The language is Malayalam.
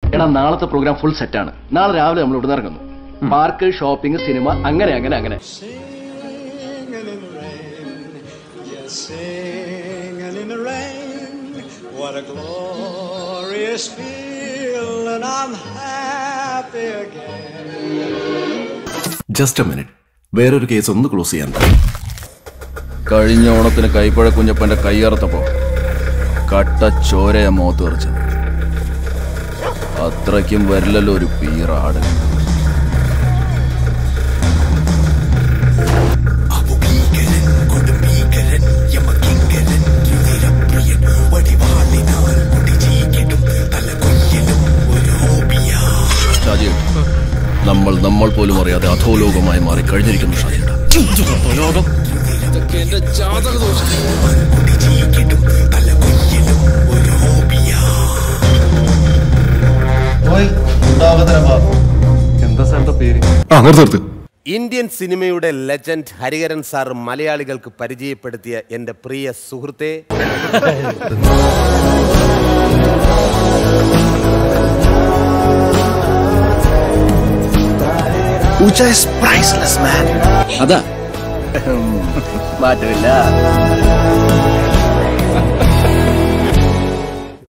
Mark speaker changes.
Speaker 1: എടാ നാളത്തെ പ്രോഗ്രാം ഫുൾ സെറ്റാണ് നാളെ രാവിലെ നമ്മൾ ഇവിടുന്ന് ഇറങ്ങുന്നു പാർക്ക് ഷോപ്പിംഗ് സിനിമ അങ്ങനെ അങ്ങനെ അങ്ങനെ
Speaker 2: Singing in the rain, yes, singing in the rain. What a glorious feeling, I'm happy again.
Speaker 3: Just a minute വേറൊരു കേസ് ഒന്ന് ക്ലോസ് ചെയ്യാൻ
Speaker 1: കഴിഞ്ഞ ഓണത്തിന് കൈപ്പഴ കുഞ്ഞപ്പന്റെ കയ്യറുത്തപ്പോ കട്ട ചോരയ മോത്ത് തെറിച്ചത് അത്രയ്ക്കും വരില്ലല്ലോ ഒരു പീറാട് ഷാജി നമ്മൾ നമ്മൾ പോലും അറിയാതെ അധോലോകമായി മാറി കഴിഞ്ഞിരിക്കുന്നു ഷാജിയുടെ ലോകം ഇതൊക്കെ എന്റെ ജാതക ദോഷം
Speaker 3: എന്താ സാറിന്റെ പേര്
Speaker 4: ആ നിർത്ത് നിർത്ത്
Speaker 5: ഇന്ത്യൻ സിനിമയുടെ ലെജൻഡ് ഹരിഹരൻ സാർ മലയാളികൾക്ക് പരിചയപ്പെടുത്തിയ എൻ്റെ പ്രിയ സുഹൃത്തെ
Speaker 1: അതാ മാറ്റമില്ല